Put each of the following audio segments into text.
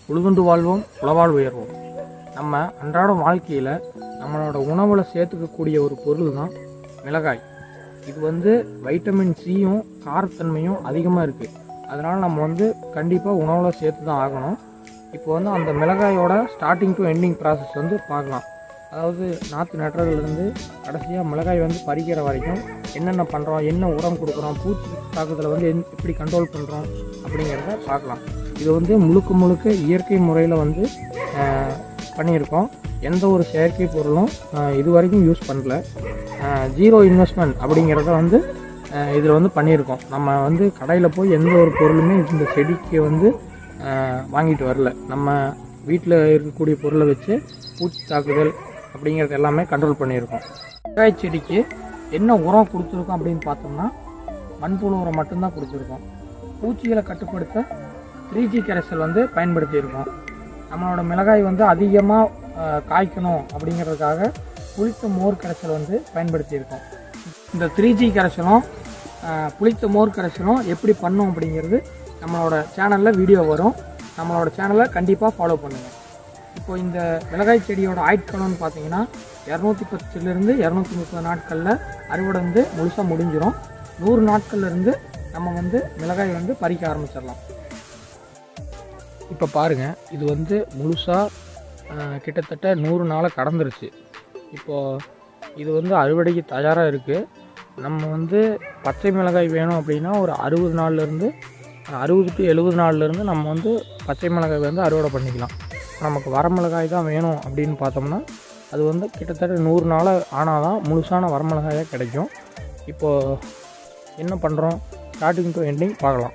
உழுதுண்டு வாழ்வோம் உளவாழ் உயர்வோம் நம்ம அன்றாட வாழ்க்கையில் நம்மளோட உணவில் சேர்த்துக்கக்கூடிய ஒரு பொருள் தான் மிளகாய் இது வந்து வைட்டமின் சியும் காரத்தன்மையும் அதிகமாக இருக்குது அதனால் நம்ம வந்து கண்டிப்பாக உணவில் சேர்த்து தான் ஆகணும் இப்போ வந்து அந்த மிளகாயோட ஸ்டார்டிங் டு எண்டிங் ப்ராசஸ் வந்து பார்க்கலாம் அதாவது நாற்று நட்டுறதுலேருந்து கடைசியாக மிளகாய் வந்து பறிக்கிற வரைக்கும் என்னென்ன பண்ணுறோம் என்ன உரம் கொடுக்குறோம் பூச்சி தாக்குதலை வந்து எந் எப்படி கண்ட்ரோல் பண்ணுறோம் அப்படிங்கிறத பார்க்கலாம் இது வந்து முழுக்க முழுக்க இயற்கை முறையில் வந்து ஆஹ், பண்ணியிருக்கோம் எந்த ஒரு செயற்கை பொருளும் ஆஹ், இது வரைக்கும் யூஸ் பண்ணல ஜீரோ இன்வெஸ்ட்மெண்ட் அப்படிங்கிறத வந்து இதில் வந்து பண்ணியிருக்கோம் நம்ம வந்து கடையில் போய் எந்த ஒரு பொருளுமே இந்த செடிக்கு வந்து ஆஹ், வாங்கிட்டு வரல நம்ம வீட்டில் இருக்கக்கூடிய பொருளை வச்சு பூச்சி தாக்குதல் அப்படிங்கிறது எல்லாமே கண்ட்ரோல் பண்ணியிருக்கோம் வெங்காய செடிக்கு என்ன உரம் கொடுத்துருக்கோம் அப்படின்னு பார்த்தோம்னா மண்புழு உரம் மட்டும்தான் கொடுத்துருக்கோம் பூச்சிகளை கட்டுப்படுத்த த்ரீ ஜி கரைசல் வந்து பயன்படுத்தியிருக்கோம் நம்மளோட மிளகாய் வந்து அதிகமாக காய்க்கணும் அப்படிங்கிறதுக்காக புளித்த மோர் கரைசல் வந்து பயன்படுத்தியிருக்கோம் இந்த த்ரீ ஜி கரைசலும் அஹ், புளித்த மோர் கரைசலும் எப்படி பண்ணும் அப்படிங்கிறது நம்மளோட சேனலில் வீடியோ வரும் நம்மளோட சேனலை கண்டிப்பாக ஃபாலோ பண்ணுங்கள் இப்போ இந்த மிளகாய் செடியோட ஆயுட்காலம்னு பார்த்தீங்கன்னா இரநூத்தி பத்துலேருந்து இரநூத்தி முப்பது நாட்களில் அறுவடை வந்து முழுசாக முடிஞ்சிடும் நூறு நாட்கள்ல இருந்து நம்ம வந்து மிளகாய் வந்து பறிக்க ஆரம்பிச்சிடலாம் இப்போ பாருங்கள் இது வந்து முழுசாக கிட்டத்தட்ட நூறு நாளை கடந்துருச்சு இப்போது இது வந்து அறுவடைக்கு தயாராக இருக்குது நம்ம வந்து பச்சை மிளகாய் வேணும் அப்படின்னா ஒரு அறுபது நாள்லேருந்து அறுபது டு எழுபது நாள்லேருந்து நம்ம வந்து பச்சை மிளகாய் வந்து அறுவடை பண்ணிக்கலாம் நமக்கு வர மிளகாய் தான் வேணும் அப்படின்னு பார்த்தோம்னா அது வந்து கிட்டத்தட்ட நூறு நாள் ஆனால் தான் முழுசான வரமிளகாயாக கிடைக்கும் இப்போது என்ன பண்ணுறோம் ஸ்டார்டிங் டு எண்டிங் பார்க்கலாம்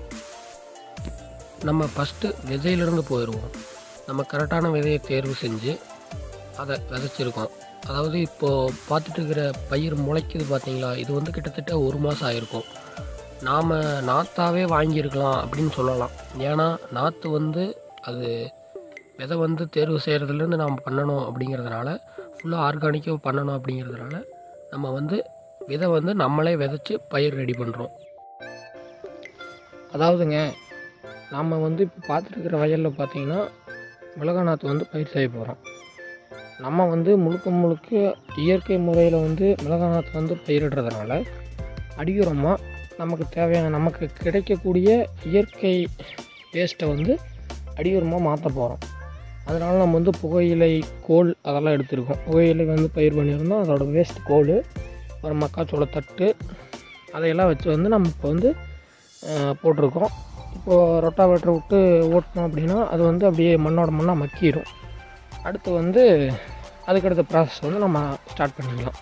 நம்ம ஃபஸ்ட்டு விதையிலிருந்து போயிடுவோம் நம்ம கரெக்டான விதையை தேர்வு செஞ்சு அதை விதைச்சிருக்கோம் அதாவது இப்போது பார்த்துட்டு இருக்கிற பயிர் முளைக்குது பார்த்தீங்களா இது வந்து கிட்டத்தட்ட ஒரு மாதம் ஆயிருக்கும் நாம் நாற்றாவே வாங்கியிருக்கலாம் அப்படின்னு சொல்லலாம் ஏன்னா நாற்று வந்து அது விதை வந்து தேர்வு செய்கிறதுலேருந்து நாம் பண்ணணும் அப்படிங்கிறதுனால ஃபுல்லாக ஆர்கானிக்காக பண்ணணும் அப்படிங்கிறதுனால நம்ம வந்து விதை வந்து நம்மளே விதைச்சி பயிர் ரெடி பண்ணுறோம் அதாவதுங்க நாம் வந்து இப்போ பார்த்துட்டு இருக்கிற வயலில் பார்த்தீங்கன்னா மிளகாய் நாற்று வந்து பயிர் செய்ய போகிறோம் நம்ம வந்து முழுக்க முழுக்க இயற்கை முறையில் வந்து மிளகாய் நாற்று வந்து பயிரிடுறதுனால அடியுரமாக நமக்கு தேவையான நமக்கு கிடைக்கக்கூடிய இயற்கை வேஸ்ட்டை வந்து அடியுரமாக மாற்ற போகிறோம் அதனால் நம்ம வந்து புகையிலை கோல் அதெல்லாம் எடுத்திருக்கோம் புகையிலை வந்து பயிர் பண்ணியிருந்தோம் அதோட வேஸ்ட் கோல் ஒரு மக்காச்சோள தட்டு அதையெல்லாம் வச்சு வந்து நம்ம இப்போ வந்து அஹ், போட்டிருக்கோம் இப்போது ரொட்டாவேட்டரை விட்டு ஓட்டினோம் அப்படின்னா அது வந்து அப்படியே மண்ணோட மண்ணாக மக்கிடும் அடுத்து வந்து அதுக்கடுத்த ப்ராசஸ் வந்து நம்ம ஸ்டார்ட் பண்ணிக்கலாம்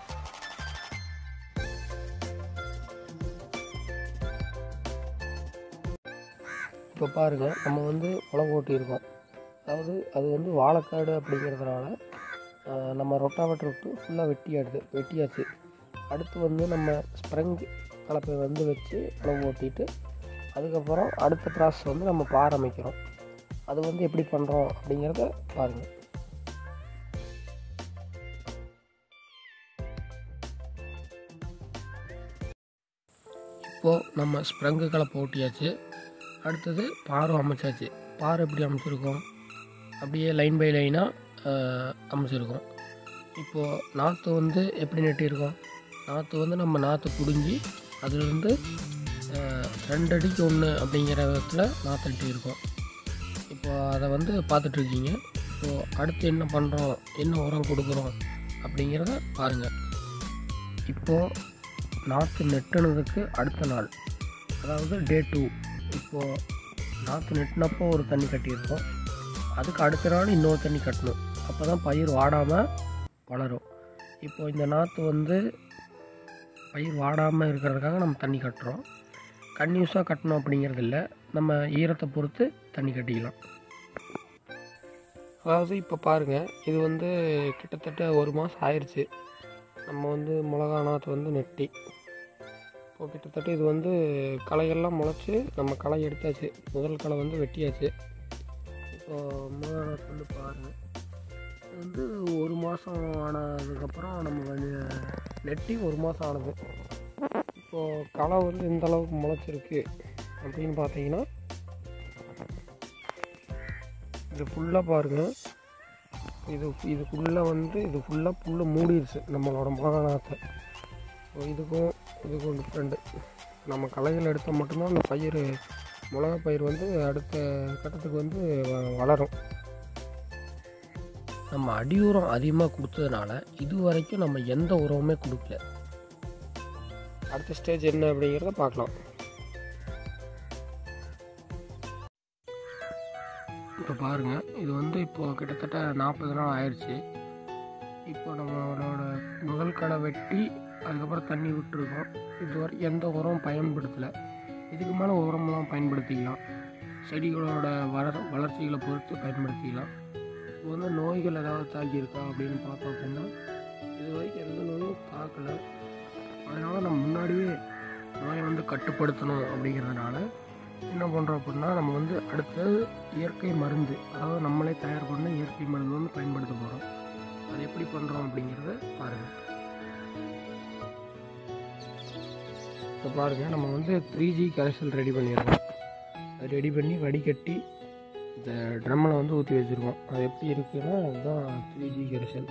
இப்போ பாருங்கள் நம்ம வந்து உழவு ஓட்டியிருக்கோம் அதாவது அது வந்து வாழைக்காடு அப்படிங்கிறதுனால ஆஹ், நம்ம ரொட்டாவேட்டர் விட்டு ஃபுல்லாக வெட்டியாடுது வெட்டியாச்சு அடுத்து வந்து நம்ம ஸ்ப்ரிங் கலப்பை வந்து வச்சு உழவு ஓட்டிட்டு அதுக்கப்புறம் அடுத்த ப்ராசஸ் வந்து நம்ம இப்ப ஆரம்பிக்கிறோம் அது வந்து எப்படி பண்ணுறோம் அப்படிங்கிறத பாருங்கள் இப்போது நம்ம ஸ்ப்ரங்கு கலப்பை ஓட்டியாச்சு அடுத்தது பாரும் அமைச்சாச்சு பார் எப்படி அமைச்சிருக்கோம் அப்படியே லைன் பை லைனாக அமைச்சிருக்கோம் இப்போது நாற்று வந்து எப்படி நட்டியிருக்கோம் நாற்று வந்து நம்ம நாற்று பிடுங்கி அதுலேருந்து அஹ், ரெண்டு அடிக்கு ஒன்று அப்படிங்கிற விதத்தில் நாற்று நட்டியிருக்கோம் இப்போ அதை வந்து பார்த்துட்ருக்கீங்க இப்போது அடுத்து என்ன பண்ணுறோம் என்ன உரம் கொடுக்குறோம் அப்படிங்கிறத பாருங்கள் இப்போது நாற்று நெட்டுனதுக்கு அடுத்த நாள் அதாவது டே டூ இப்போது நாற்று நெட்டினப்போ ஒரு தண்ணி கட்டியிருக்கோம் அதுக்கு அடுத்த நாள் இன்னொரு தண்ணி கட்டணும் அப்போ தான் பயிர் வாடாமல் வளரும் இப்போ இந்த நாற்று வந்து பயிர் வாடாமல் இருக்கிறதுக்காக நம்ம தண்ணி கட்டுறோம் கன்யூஸாக கட்டணும் அப்படிங்கிறது இல்லை நம்ம ஈரத்தை பொறுத்து தண்ணி கட்டிக்கலாம் அதாவது இப்போ பாருங்கள் இது வந்து கிட்டத்தட்ட ஒரு மாதம் ஆயிடுச்சு நம்ம வந்து மிளகா நாற்று வந்து நெட்டி இப்போ கிட்டத்தட்ட இது வந்து களையெல்லாம் முளைச்சி நம்ம களை எடுத்தாச்சு முதல் களை வந்து வெட்டியாச்சு இப்போ மிளகா நாற்று வந்து பாருங்கள் இது வந்து ஒரு மாதம் ஆனதுக்கப்புறம் நம்ம வந்து நெட்டி ஒரு மாதம் ஆனது இப்போது களை வந்து இந்த அளவுக்கு முளைச்சிருக்கு அப்படின்னு பார்த்தீங்கன்னா இது ஃபுல்லாக பாருங்கள் இது இதுக்குள்ளே வந்து இது ஃபுல்லாக புல்லு மூடிடுச்சு நம்மளோட மிளகா நாற்றை ஸோ இதுக்கும் இதுக்கும் டிஃப்ரெண்ட்டு நம்ம களைகள் எடுத்தால் மட்டும்தான் அந்த பயிர் மிளகா பயிர் வந்து அடுத்த கட்டத்துக்கு வந்து வ- வளரும் நம்ம அடி உரம் அதிகமாக கொடுத்ததுனால இது வரைக்கும் நம்ம எந்த உரமுமே கொடுக்கல அடுத்த ஸ்டேஜ் என்ன அப்படிங்கிறத பார்க்கலாம் இப்போ பாருங்கள் இது வந்து இப்போ கிட்டத்தட்ட நாற்பது நாள் ஆயிடுச்சு இப்போ நம்மளோட முதல் களை வெட்டி அதுக்கப்புறம் தண்ணி விட்டுருக்கோம் இதுவரை எந்த உரமும் பயன்படுத்தலை இதுக்கு மேலே உரமெல்லாம் பயன்படுத்திக்கலாம் செடிகளோட வளர் வளர்ச்சிகளை பொறுத்து பயன்படுத்திக்கலாம் இப்போ வந்து நோய்கள் ஏதாவது தாக்கியிருக்கா அப்படின்னு பார்த்தோம் அப்படின்னா இது வரைக்கும் எந்த நோயும் தாக்கலை அதனால் நம்ம முன்னாடியே நோயை வந்து கட்டுப்படுத்தணும் அப்படிங்கிறதுனால என்ன பண்ணுறோம் அப்படின்னா நம்ம வந்து அடுத்தது இயற்கை மருந்து அதாவது நம்மளே தயார் பண்ண இயற்கை மருந்து வந்து பயன்படுத்த போகிறோம் அது எப்படி பண்ணுறோம் அப்படிங்கிறத பாருங்கள் இப்போ பாருங்கள் நம்ம வந்து த்ரீ ஜி கரைசல் ரெடி பண்ணிடுறோம் அது ரெடி பண்ணி வடிகட்டி இந்த ட்ரம்மில் வந்து ஊற்றி வச்சுருக்கோம் அது எப்படி இருக்குன்னா அதுதான் த்ரீ ஜி கரைசல்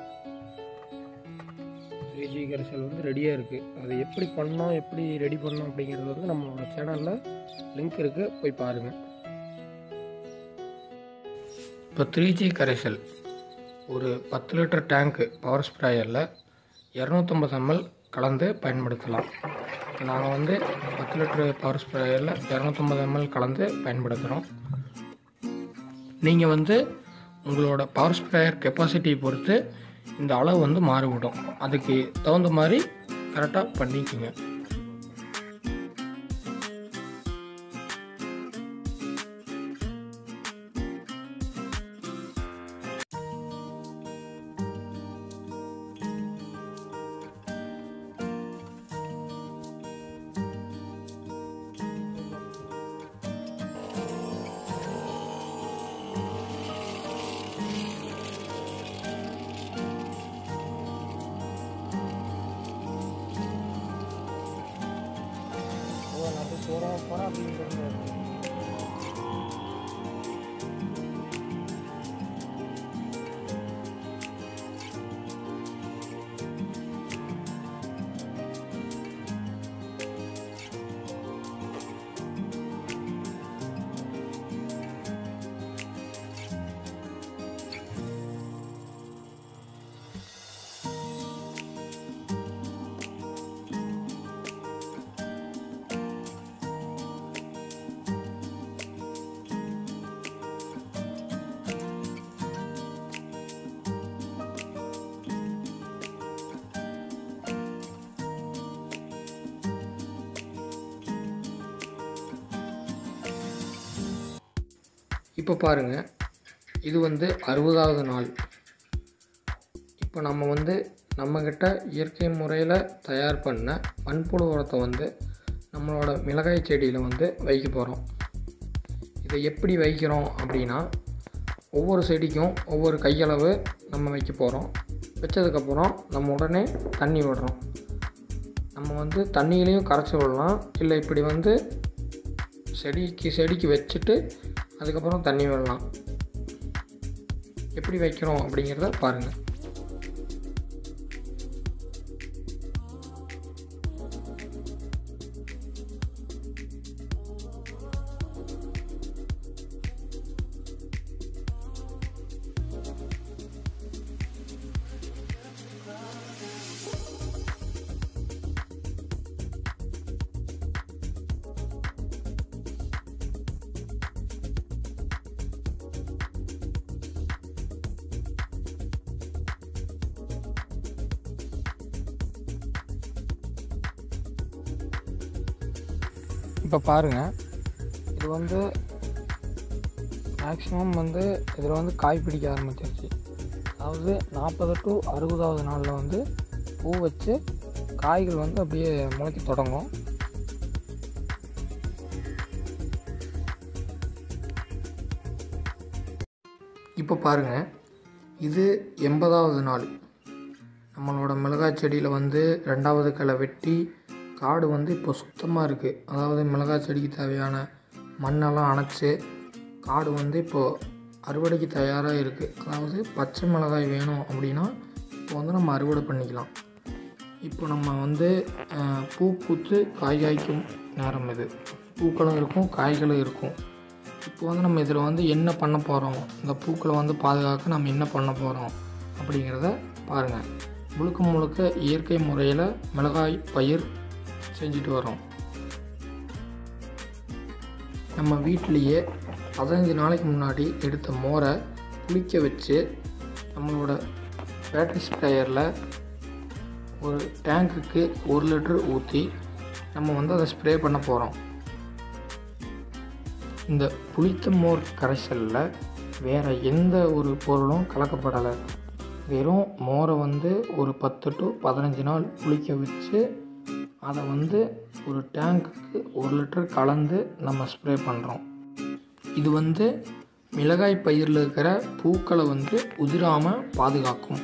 த்ரீ ஜி கரைசல் வந்து ரெடியாக இருக்குது அது எப்படி பண்ணோம் எப்படி ரெடி பண்ணோம் அப்படிங்கிறது வந்து நம்மளோட சேனலில் லிங்க் இருக்குது போய் பாருங்கள் இப்போ த்ரீ ஜி கரைசல் ஒரு பத்து லிட்டர் டேங்க்கு பவர் ஸ்ப்ரேயரில் இரநூத்தம்பது எம்எல் கலந்து பயன்படுத்தலாம் நாங்கள் வந்து பத்து லிட்டர் பவர் ஸ்ப்ரேயரில் இரநூத்தம்பது எம்எல் கலந்து பயன்படுத்துகிறோம் நீங்கள் வந்து உங்களோட பவர் ஸ்ப்ரேயர் கெப்பாசிட்டியை பொறுத்து இந்த அளவு வந்து மாறுபடும் அதுக்கு தகுந்த மாதிரி கரெக்டாக பண்ணிக்கோங்க போகிறோம் போகிறோம் அப்படின்றது இப்போ பாருங்கள் இது வந்து அறுபதாவது நாள் இப்போ நம்ம வந்து நம்மக்கிட்ட இயற்கை முறையில் தயார் பண்ண மண்புழு உரத்தை வந்து நம்மளோட மிளகாய் செடியில் வந்து வைக்க போகிறோம் இதை எப்படி வைக்கிறோம் அப்படின்னா ஒவ்வொரு செடிக்கும் ஒவ்வொரு கையளவு நம்ம வைக்க போகிறோம் வச்சதுக்கப்புறம் நம்ம உடனே தண்ணி விடுறோம் நம்ம வந்து தண்ணியிலையும் கரைச்சி விடலாம் இல்லை இப்படி வந்து செடிக்கு செடிக்கு வச்சுட்டு அதுக்கப்புறம் தண்ணி விடலாம் எப்படி வைக்கிறோம் அப்படிங்கிறத பாருங்கள் இப்போ பாருங்கள் இது வந்து மேக்ஸிமம் வந்து இதில் வந்து காய் பிடிக்க ஆரம்பிச்சிருச்சு அதாவது நாற்பது டு அறுபதாவது நாளில் வந்து பூ வச்சு காய்கள் வந்து அப்படியே முளைக்க தொடங்கும் இப்போ பாருங்கள் இது எண்பதாவது நாள் நம்மளோட மிளகாய் செடியில் வந்து ரெண்டாவது களை வெட்டி காடு வந்து இப்போ சுத்தமாக இருக்குது அதாவது மிளகாய் செடிக்கு தேவையான மண்ணெல்லாம் அணைச்சி காடு வந்து இப்போது அறுவடைக்கு தயாராக இருக்குது அதாவது பச்சை மிளகாய் வேணும் அப்படின்னா இப்போ வந்து நம்ம அறுவடை பண்ணிக்கலாம் இப்போ நம்ம வந்து அஹ், பூ பூத்து காய் காய்க்கும் நேரம் இது பூக்களும் இருக்கும் காய்களும் இருக்கும் இப்போ வந்து நம்ம இதில் வந்து என்ன பண்ண போகிறோம் இந்த பூக்களை வந்து பாதுகாக்க நம்ம என்ன பண்ண போகிறோம் அப்படிங்கிறத பாருங்கள் முழுக்க முழுக்க இயற்கை முறையில் மிளகாய் பயிர் செஞ்சுட்டு வரோம் நம்ம வீட்டிலையே பதினஞ்சு நாளைக்கு முன்னாடி எடுத்த மோரை புளிக்க வச்சு நம்மளோட பேட்டரி ஸ்ப்ரேயரில் ஒரு டேங்குக்கு ஒரு லிட்டர் ஊற்றி நம்ம வந்து அதை ஸ்ப்ரே பண்ண போகிறோம் இந்த புளித்த மோர் கரைசலில் வேறு எந்த ஒரு பொருளும் கலக்கப்படலை வெறும் மோரை வந்து ஒரு பத்து டு பதினஞ்சு நாள் புளிக்க வச்சு அதை வந்து ஒரு டேங்க்குக்கு ஒரு லிட்டர் கலந்து நம்ம ஸ்ப்ரே பண்ணுறோம் இது வந்து மிளகாய் பயிரில் இருக்கிற பூக்களை வந்து உதிராமல் பாதுகாக்கும்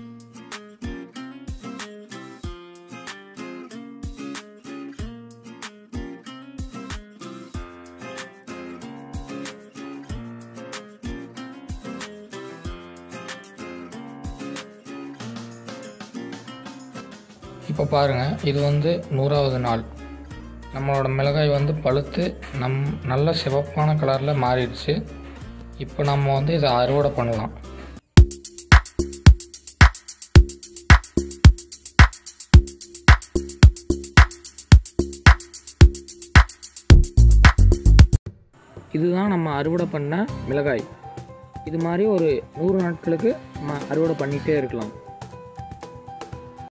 இப்போ பாருங்கள் இது வந்து நூறாவது நாள் நம்மளோட மிளகாய் வந்து பழுத்து நம் நல்ல சிவப்பான கலரில் மாறிடுச்சு இப்போ நம்ம வந்து இதை அறுவடை பண்ணலாம் இதுதான் நம்ம அறுவடை பண்ண மிளகாய் இது மாதிரி ஒரு நூறு நாட்களுக்கு நம்ம அறுவடை பண்ணிகிட்டே இருக்கலாம்